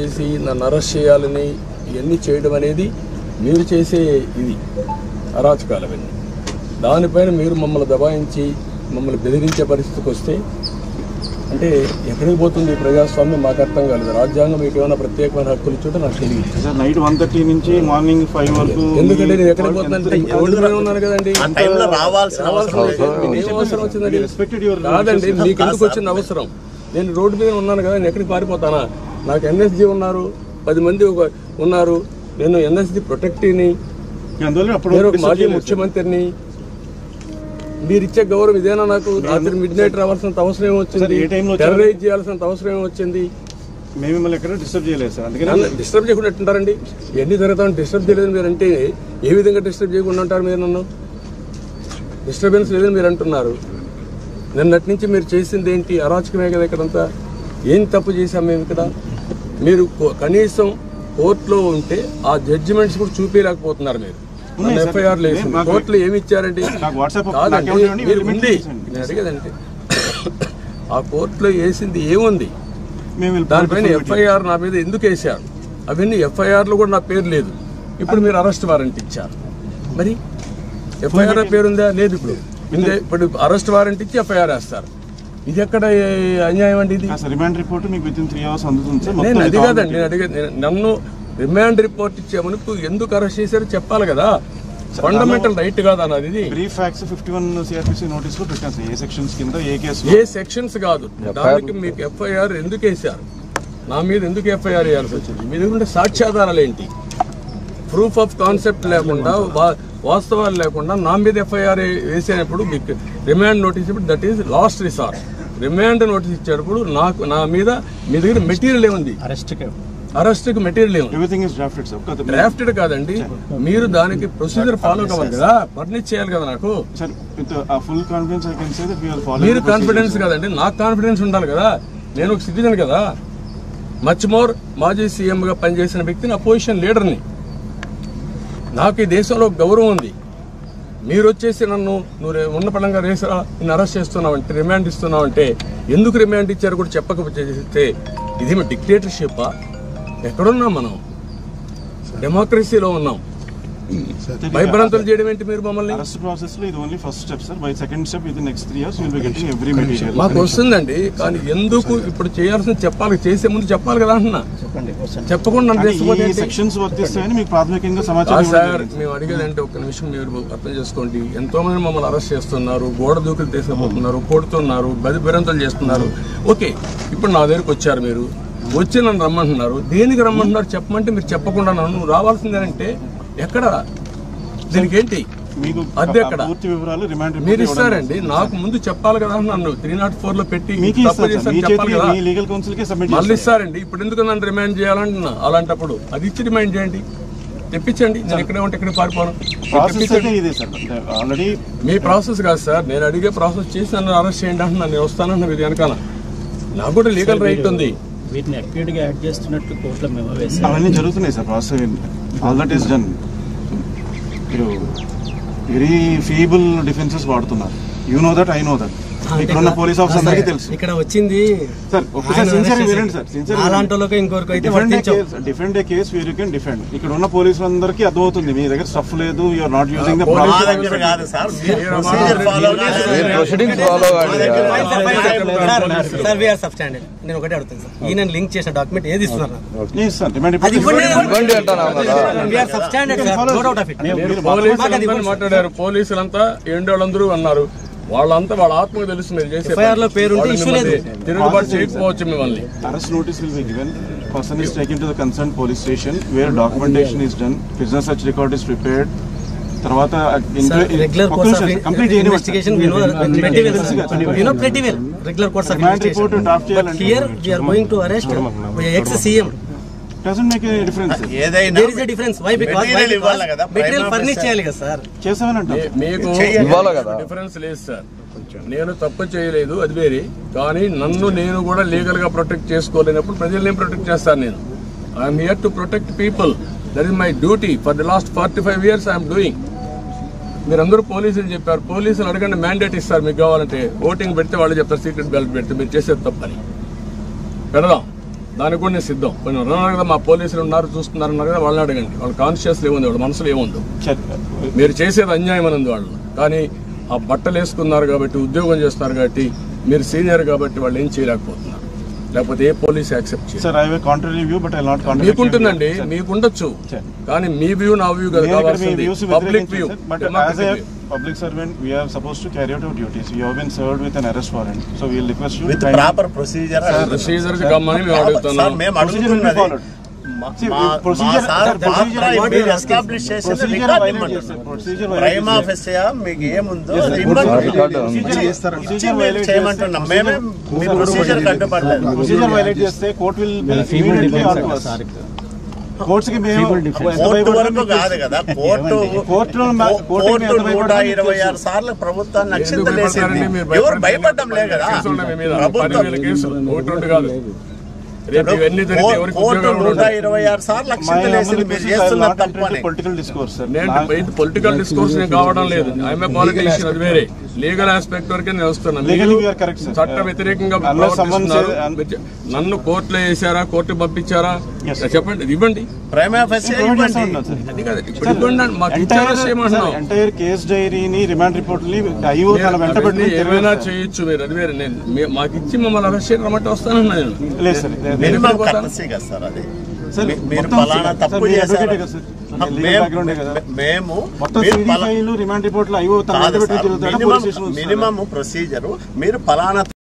చేసి నన్ను అరెస్ట్ చేయాలని ఇవన్నీ చేయడం అనేది మీరు చేసే ఇది అరాచకాలు అవన్నీ దానిపైన మీరు మమ్మల్ని దబాయించి మమ్మల్ని బెదిరించే పరిస్థితికి వస్తే అంటే ఎక్కడికి పోతుంది ఈ ప్రజాస్వామ్యం మాకు అర్థం కాలేదు రాజ్యాంగం మీకు ఏమైనా ప్రత్యేకమైన హక్కులు ఇచ్చుంటే నాకు తెలియదు సార్ నైట్ వన్ థర్టీ నుంచి మార్నింగ్ ఫైవ్ వరకు ఎందుకంటే నేను ఎక్కడికి పోతుందంటే రోడ్డు మీద ఉన్నాను కదండి ఆ టైంలో రావాల్సిన అవసరం లేదు. మీకు ఏం అవసరం వచ్చిందండి రెస్పెక్టెడ్ యువర్ కాదండి మీకు ఎందుకు వచ్చింది అవసరం నేను రోడ్డు మీద ఉన్నాను కదా నేను ఎక్కడికి పారిపోతానా నాకు ఎన్ఎస్జీ ఉన్నారు పది మంది ఒక- ఉన్నారు నేను ఎన్ఎస్జీ ప్రొటెక్టివ్ని అందువల్ల అప్పుడు నేను ఒక మాజీ ముఖ్యమంత్రిని మీరు ఇచ్చే గౌరవం ఇదేనా నాకు రాత్రి మిడ్ నైట్ రావాల్సినంత అవసరం సార్, ఏమొచ్చింది ఏ టైంలో వచ్చారు? టెర్రరైజ్ చేయాల్సినంత అవసరం ఏమొచ్చింది మేము మిమ్మల్ని ఎక్కడ డిస్టర్బ్ చేయలేదు సార్ అందుకని నన్ను డిస్టర్బ్ చేయకుండా ఎట్టుంటారండి ఎన్ని జరుగుతామని డిస్టర్బ్ చేయలేదు మీరు అంటే ఏ విధంగా డిస్టర్బ్ చేయకుండా ఉంటారు మీరు నన్ను డిస్టర్బెన్స్ లేదని మీరు అంటున్నారు నిన్నటి నుంచి మీరు చేసింది ఏంటి అరాచకమే కదా ఇక్కడంతా ఏం తప్పు చేశాం మేము ఇక్కడ మీరు కో- కనీసం కోర్టులో ఉంటే ఆ జడ్జిమెంట్స్ కూడా చూపించలేకపోతున్నారు మీరు ఉన్నాయి సార్. ఎఫ్ఐఆర్ లేదు నేను మాకు- కోర్టులో ఏమి ఇచ్చారండి నాకు వాట్సాప్ కాదండి అకౌంట్ ఇవ్వండి, మీరు మీరు ఉంది చేయండి. నేను అడిగేదంటే ఆ కోర్టులో వేసింది ఏముంది మేము వెళ్ళి దానిపైన protest ఎఫ్ఐఆర్ నా మీద ఎందుకు వేశారు అవన్నీ ఎఫ్ఐఆర్లో కూడా నా పేరు లేదు ఇప్పుడు మీరు అరెస్ట్ వారెంట్ ఇచ్చారు మరి ఎఫ్ఐఆర్ పేరుందా లేదు ఇప్పుడు ఇందే ఇప్పుడు అరెస్ట్ వారెంట్ ఇచ్చి ఎఫ్ఐఆర్ వేస్తారు ఇది ఎక్కడ ఏ అన్యాయం అండి ఇది సార్ రిమాండ్ రిపోర్ట్ మీకు విత్ ఇన్ త్రీ అవర్స్ అందుతుంది సార్ నేను అది మొత్తం కాదండి నేను అడిగేది నేను- నన్ను రిమాండ్ రిపోర్ట్ ఇచ్చే మునుపు ఎందుకు అరెస్ట్ చేశారో చెప్పాలి కదా ఫండమెంటల్ రైట్ కాదా నాది ఇది brief facts fifty one CRPC notice లో పెట్టాను సార్ ఏ సెక్షన్స్ కింద ఏ కేసు ఏ సెక్షన్స్ కాదు దానికి మీకు ఎఫ్ఐఆర్ ఎందుకు వేశారు నా మీద ఎందుకు ఎఫ్ఐఆర్ వేయాల్సి వచ్చింది మీ దగ్గర ఉండే సాక్ష్యాధారాలు ఏంటి ప్రూఫ్ ఆఫ్ కాన్సెప్ట్ లేకుండా వా- వాస్తవాలు లేకుండా నా మీద ఎఫ్ఐఆర్ వేసేటప్పుడు మీకు రిమాండ్ నోటీస్ ఇప్పుడు that is last resort remand notice ఇచ్చేటప్పుడు నాకు నా మీద మీ దగ్గర మెటీరియల్ ఏముంది అరెస్ట్కి మెటీరియల్ ఏముంది everything is drafted sir drafted కాదండి మీరు దానికి ప్రొసీజర్ ఫాలో కావాలి కదా ఫర్నిచ్ చేయాలి కదా నాకు sir with full confidence I can say that we are following మీరు కాన్ఫిడెన్స్ కదండి నాకు కాన్ఫిడెన్స్ ఉండాలి కదా నేను ఒక సిటిజన్ కదా మచ్ మోర్ మాజీ సీఎం గా పనిచేసిన వ్యక్తిని అపోజిషన్ లీడర్ని నాకు ఈ దేశంలో ఒక గౌరవం ఉంది మీరు వచ్చేసి నన్ను నువ్వు రే- ఉన్న పడంగా రేసరా నిన్ను అరెస్ట్ చేస్తున్నావంటే రిమాండ్ ఇస్తున్నావంటే ఎందుకు రిమాండ్ ఇచ్చారు కూడా చెప్పకపోతే ఇదేమి డిక్టేటర్షిప్పా ఎక్కడున్నాం మనం డెమోక్రసీలో ఉన్నాం భయభ్రాంతులు చేయడం ఏంటి మీరు మమ్మల్ని అరెస్ట్ ప్రాసెస్ లో ఇది only first step sir by second step with next three years will be getting every material మాకు వస్తుందండి కానీ ఎందుకు ఇప్పుడు చేయాల్సిన చెప్పాలి చేసే ముందు చెప్పాలి కదా అంటున్నా చెప్పకుండా నన్ను చేసిపోతే ఈ ఏంటి? సెక్షన్స్ వర్తిస్తాయని మీకు ప్రాథమికంగా కాదు సమాచారం సార్ ఇవ్వడం జరిగింది. మేము అడిగేది అంటే ఒక నిమిషం మీరు అర్థం చేసుకోండి ఎంతో మంది మమ్మల్ని అరెస్ట్ చేస్తున్నారు గోడ దూకులు తీసుకుపోతున్నారు కొడుతున్నారు బది బిరంతలు చేస్తున్నారు ఓకే ఇప్పుడు నా దగ్గరికి వచ్చారు మీరు వచ్చి నన్ను రమ్మంటున్నారు దేనికి రమ్మంటున్నారు చెప్పమంటే మీరు చెప్పకుండా నన్ను నువ్వు రావాల్సిందేనంటే ఎక్కడ దీనికి ఏంటి మీకు అద్దె ఆ ఎక్కడ? పూర్తి వివరాలు రిమాండ్ మీరు ఇస్తారండి నాకు ముందు చెప్పాలి కదా నన్ను త్రీ నాట్ ఫోర్ లో పెట్టి మీకు తప్పు ఇస్తారు సార్. చేశాను మీ చెప్పాలి చేతికి కదా మీ లీగల్ కౌన్సిల్ కి సబ్మిట్ మళ్ళీ ఇస్తారండి ఇప్పుడు ఎందుకు నన్ను రిమైండ్ చేయాలంటున్నా అలాంటప్పుడు అది ఇచ్చి రిమైండ్ చేయండి తెప్పించండి నేను ఇక్కడే ఉంటే ఇక్కడ పారిపోను ప్రాసెస్ తెప్పించండి అయితే ఇదే సార్ ఆల్రెడీ మీ ప్రాసెస్ కాదు సార్ నేను అడిగే ప్రాసెస్ చేసి నన్ను అరెస్ట్ చేయండి అంటున్నా నేను వస్తానన్న ఇది వెనకాల నాకు కూడా లీగల్ రైట్ ఉంది వీటిని అక్యూట్ గా యాడ్ చేస్తున్నట్టు కోర్టులో మేము వేసాం అవన్నీ జరుగుతున్నాయి sir process all that is done మీరు వెరీ ఫీబుల్ డిఫెన్సెస్ వాడుతున్నారు you know that I know that ఇక్కడ ఉన్న పోలీస్ ఆఫీసర్ అందరికీ తెలుసు ఇక్కడ వచ్చింది సార్ ఒక్కసారి ఆయన సిన్సియర్ arrest వినండి సార్ సిన్సియర్ అలాంటి వాళ్ళకి ఇంకొకరికి అయితే డిఫెండ్ వర్తించవు defend a case where you can defend ఇక్కడ ఉన్న పోలీసులందరికీ అర్థమవుతుంది మీ దగ్గర స్టఫ్ లేదు you are not using the మా పోలీసు దగ్గర కాదు సార్ మీరు ప్రొసీజర్ ఫాలో మీరు ప్రొసీడింగ్స్ ఫాలో కాండి సార్ వీఆర్ సబ్ స్టాండర్డ్ నేను ఒకటే అడుగుతాను సార్ ఈయన లింక్ చేసిన డాక్యుమెంట్ ఏది ఇస్తున్నారు నాకు? ఇస్తాను రిమాండ్ అది ఇవ్వండి. ఇవ్వండి అంటున్నాం కదా we are substandard sir no doubt of it మీరు పోలీసులంతా మాట్లాడారు పోలీసులంతా ఏండోళ్ళందరూ అన్నారు వాళ్ళంతా వాళ్ళ ఆత్మకు తెలుసు మీరు చేసే FIR లో పేరు ఉంటే వాళ్ళు issue లేదు. మిమ్మల్ని తిరుగుబాటు చేయకపోవచ్చు మిమ్మల్ని Arrest notice will be given. Person is taken to the concerned police station where documentation is done. Prisoner search record is prepared. తర్వాత regular course of investigation we know pretty well sir. we know pretty well regular course of Remand report draft investigation but చేయాలంటే here we are going to arrest ex CM doesn't make a difference ఏదైనా there is a difference why because Material ఇవ్వాలి కదా, material prima furnish facie. చేయాలి కదా sir చేసామనంట మీ- మీకు ఇవ్వాలి కదా. Difference లేదు సార్ నేను తప్పు చేయలేదు అది వేరే కానీ నన్ను నేను కూడా లీగల్ గా ప్రొటెక్ట్ చేసుకోలేనప్పుడు ప్రజల్ని ప్రొటెక్ట్ చేస్తాను నేను I'm here to protect people that is my duty for the last forty five years I'm doing మీరందరూ పోలీసులు చెప్పారు పోలీసులు అడగండి మ్యాండేట్ ఇస్తారు మీకు కావాలంటే ఓటింగ్ పెడితే వాళ్ళు చెప్తారు సీక్రెట్ బ్యాలెట్ పెడితే మీరు చేసేది తప్పని పెడదాం దానికి కూడా నేను సిద్ధం కొన్ని ఉన్నారు కదా మా పోలీసులు ఉన్నారు చూస్తున్నారు అన్నారు కదా వాళ్ళని అడగండి వాళ్ళ కాన్షియస్ ఏముంది వాళ్ళ మనసులో ఏముందో మీరు చేసేది అన్యాయం అని ఉంది వాళ్ళు కానీ ఆ బట్టలు వేసుకున్నారు కాబట్టి ఉద్యోగం చేస్తున్నారు కాబట్టి మీరు సీనియర్ కాబట్టి వాళ్ళు ఏం చేయలేకపోతున్నారు లేకపోతే ఏ పోలీస్ యాక్సెప్ట్ చేయరు sir I have contrary view but I not మీకుంటుందండి మీకుండొచ్చు Sure. కానీ మీ వ్యూ నా వ్యూ కదా కావాల్సింది public view but as a public servant we are suppose to carry out our duties you have been served with an arrest warrant so we'll request you with proper procedure procedure గమ్మని మేము sir అడుగుతున్నాం మేము Procedure will be అడుగుతున్నది followed. మా- See, మా- procedure- మా sir sir, procedure పాత్ర what మీరు you are asking. establish చేసింది Procedure రికార్డ్ violate ఇమ్మంటున్నారు. చేస్తారు. Procedure violate ప్రైమ్ చేస్తారు. ఆఫీసర్ మీకు ఏముందో Yes, అది sir. ఇమ్మంటున్నారు. రికార్డ్ ఉంది. ఇచ్చి- Procedure ఇచ్చి violate మీరు చేయమంటున్నాం చేస్తే- మేమే మీ ప్రొసీజర్ కట్టుబడలేదు ప్రొసీజర్ వైలేట్ చేస్తే court will immediately on to us courts కి మేము ఎంత కోర్టు భయపడతామో వరకు మీకు కాదు కదా కోర్టు కోర్టులో మా- కోర్టుకి కోర్టు ఎంత నూట భయపడతామో మీకు ఇరవై తెలుసు. ఆరు సార్లు ప్రభుత్వాన్ని ఎందుకు అక్షింతలేసింది భయపడతారండి? మీరు ఎవరు భయపడతారు. భయపడడం లే కదా కేసులు ఉన్నాయి మీ మీద. ప్రభుత్వం పదివేల కేసులు ఒకటి రెండు కాదు రేపు ఇవన్నీ జరిగితే ఎవరికి కోర్టు ఉద్యోగాలు నూట ఉండవు. ఇరవై ఆరు సార్లు My అక్షింతలేసింది humble మీరు wishes are చేస్తున్న not తప్పు అని into political discourse, sir. నేను నా- బయట పొలిటికల్ డిస్కోర్స్ నేను కావడం లేదు ఐఎమ్ పొలిటీషియన్ అది వేరే లీగల్ ఆస్పెక్ట్ వరకే నేను వస్తున్నాను Legally మీరు we are correct, sir. చట్ట వ్యతిరేకంగా Unless someone ప్రవర్తిస్తున్నారు. says- నన్ను కోర్టులో వేసారా కోర్టు పంపించారా Yes. చెప్పండి ఇది ఇవ్వండి ప్రైమ్ ఆఫీసర్ నేను provide చేస్తా ఇవ్వండి ఉన్నాను, sir. అది కాదు ఇప్పుడు ఇవ్వండి అని మాకు ఇచ్చారా చేయమంటున్నాం ఎంటైర్ కేస్ డైరీని రిమాండ్ రిపోర్ట్ ని ఐఓ తన వెంట అవన్నీ పెట్టుకుని ఏమైనా తిరగలేదు, sir. చేయొచ్చు మీరు అది వేరే నేను మీ- మాకు ఇచ్చి మమ్మల్ని అరెస్ట్ చేయడం రమ్మంటే వస్తానన్నా నేను లేదు సార్ లేదు. మినిమం పోతాను. కర్టసీ కదా సార్ అది సార్, మీ- మీరు మొత్తం పలానా సార్, తప్పు మీరు చేశారు advocate కదా సార్? Legal మేము- background ఏ కదా? మేము మొత్తం మీరు సిడి పలా- ఫైల్ రిమాండ్ రిపోర్ట్ లో ఐఓ తన వెంట కాదు పెట్టుకుని సార్, తిరుగుతాడా minimum police station minimum procedure మీరు పలానా